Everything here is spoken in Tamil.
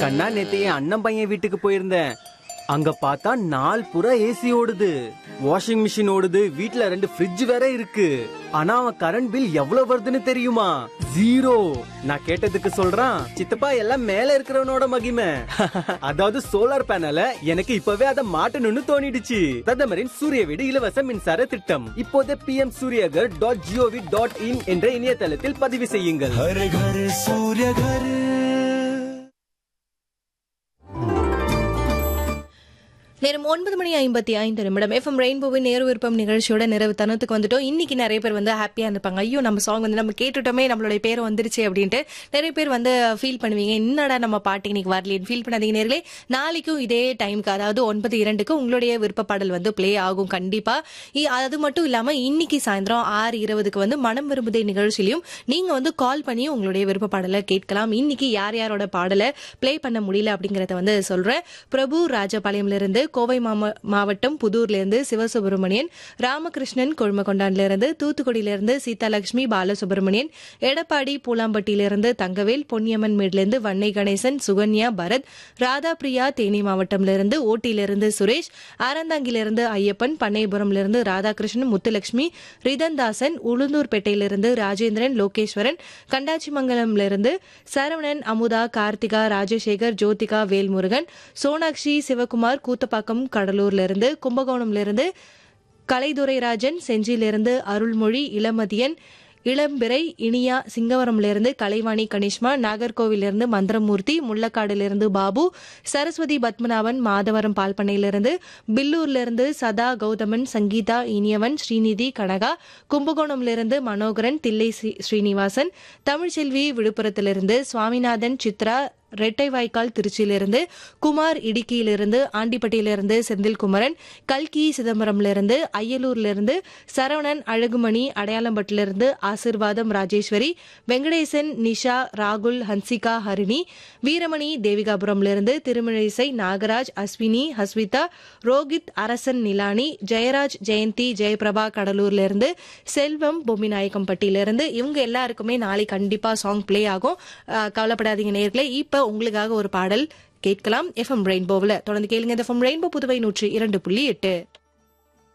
கண்ணா நேத்து என் அண்ணன் பையன் வீட்டுக்கு போயிருந்தேன் அங்க பார்த்தா நாள் புறா ஏசி ஓடுது வாஷிங் மிஷின் ஓடுது வீட்ல ரெண்டு ஃப்ரிட்ஜ் வேற இருக்கு ஆனா அவன் கரண்ட் பில் எவ்வளவு வருதுன்னு தெரியுமா ஜீரோ நான் கேட்டதுக்கு சொல்றான் சித்தப்பா எல்லாம் மேல இருக்கிறவனோட மகிமை அதாவது சோலார் பேனல எனக்கு இப்பவே அதை மாட்டணும்னு தோணிடுச்சு பிரதமரின் சூரிய வீடு இலவச மின்சார திட்டம் இப்போதே P M Suryaghar dot gov dot in என்ற இணையதளத்தில் பதிவு செய்யுங்கள் हर घर सूर्य घर நேரம் ஒன்பது மணி ஐம்பத்தி ஐந்து நிமிடம் எஃப்எம் ரெயின்போவின் நேரு விருப்பம் நிகழ்ச்சியோட நிறைவு தருணத்துக்கு வந்துட்டோம் இன்னைக்கு நிறைய பேர் வந்து ஹாப்பியா இருப்பாங்க ஐயோ நம்ம சாங் வந்து நம்ம கேட்டுட்டோமே நம்மளுடைய பேர் வந்துருச்சு அப்படின்ட்டு நிறைய பேர் வந்து ஃபீல் பண்ணுவீங்க என்னடா நம்ம பாட்டு இன்னைக்கு வரலேன்னு ஃபீல் பண்ணாதீங்க நேர்களே நாளைக்கும் இதே டைம்க்கு அதாவது ஒன்பது இரண்டுக்கு உங்களுடைய விருப்ப பாடல் வந்து ப்ளே ஆகும் கண்டிப்பா இ- அது மட்டும் இல்லாம இன்னைக்கு சாயந்தரம் ஆறு இருபதுக்கு வந்து மனம் விரும்புதே நிகழ்ச்சியிலையும் நீங்க வந்து கால் பண்ணி உங்களுடைய விருப்ப பாடலை கேட்கலாம் இன்னைக்கு யார் யாரோட பாடலை ப்ளே பண்ண முடியல அப்படிங்கறத வந்து சொல்றேன் பிரபு ராஜபாளையம்ல இருந்து கோவை மாம- மாவட்டம் புதூர்ல இருந்து சிவசுப்பிரமணியன் ராமகிருஷ்ணன் கொழுமகொண்டான்ல இருந்து தூத்துக்குடியில இருந்து சீதாலட்சுமி பாலசுப்ரமணியன் எடப்பாடி பூலாம்பட்டியில இருந்து தங்கவேல் பொன்னியம்மன் மேட்ல இருந்து வன்னை கணேசன் சுகன்யா பரத் ராதா பிரியா தேனி மாவட்டம்ல இருந்து ஓட்டியில இருந்து சுரேஷ் ஆரந்தாங்கில இருந்து ஐயப்பன் பண்ணைபுரம்ல இருந்து ராதாகிருஷ்ணன் முத்துலட்சுமி ரிதன்தாசன் உளுந்தூர்பேட்டையில இருந்து ராஜேந்திரன் லோகேஸ்வரன் கண்டாச்சிமங்கலம்ல இருந்து சரவணன் அமுதா கார்த்திகா ராஜசேகர் ஜோதிகா வேல்முருகன் சோனாக்ஷி சிவகுமார் கூத்தப்பாக்கம் கடலூர்ல இருந்து கும்பகோணம்ல இருந்து கலைதுரைராஜன் செஞ்சியிலிருந்து அருள்மொழி இளமதியன் இளம்பிறை இனியா சிங்கவரம்ல இருந்து கலைவாணி கனிஷ்மா நாகர்கோவிலிருந்து மந்திரமூர்த்தி முள்ளக்காடுல பாபு சரஸ்வதி பத்மநாபன் மாதவரம் பால்பண்ணையிலிருந்து பில்லூர்ல இருந்து சதா கௌதமன் சங்கீதா இனியவன் ஸ்ரீநிதி கனகா கும்பகோணம்ல இருந்து மனோகரன் தில்லை ஸ்ரீ- ஸ்ரீனிவாசன் தமிழ்ச்செல்வி விழுப்புரத்திலிருந்து சுவாமிநாதன் சித்ரா ரெட்டை வாய்க்கால் திருச்சியிலிருந்து குமார் இடுக்கியிலிருந்து ஆண்டிப்பட்டியிலிருந்து செந்தில்குமரன் கல்கி சிதம்பரம்லிருந்து அய்யலூர்லிருந்து சரவணன் அழகுமணி அடையாளம்பட்டிலிருந்து ஆசிர்வாதம் ராஜேஸ்வரி வெங்கடேசன் நிஷா ராகுல் ஹன்சிகா ஹரிணி வீரமணி தேவிகாபுரம்லிருந்து திருமழிசை நாகராஜ் அஸ்வினி ஹஸ்விதா ரோகித் அரசன் நிலானி ஜெயராஜ் ஜெயந்தி ஜெயபிரபா கடலூர்ல இருந்து செல்வம் பொம்மிநாயக்கம்பட்டியிலிருந்து இவங்க எல்லாருக்குமே நாளை கண்டிப்பா சாங் ப்ளே ஆகும் அஹ், கவலைப்படாதீங்க நேர்களே இப்ப உங்களுக்காக ஒரு பாடல் கேட்கலாம் எஃப்எம் ரெயின்போவில் தொடர்ந்து கேளுங்க எஃப்எம் ரெயின்போ புதுவை நூற்றி இரண்டு புள்ளி எட்டு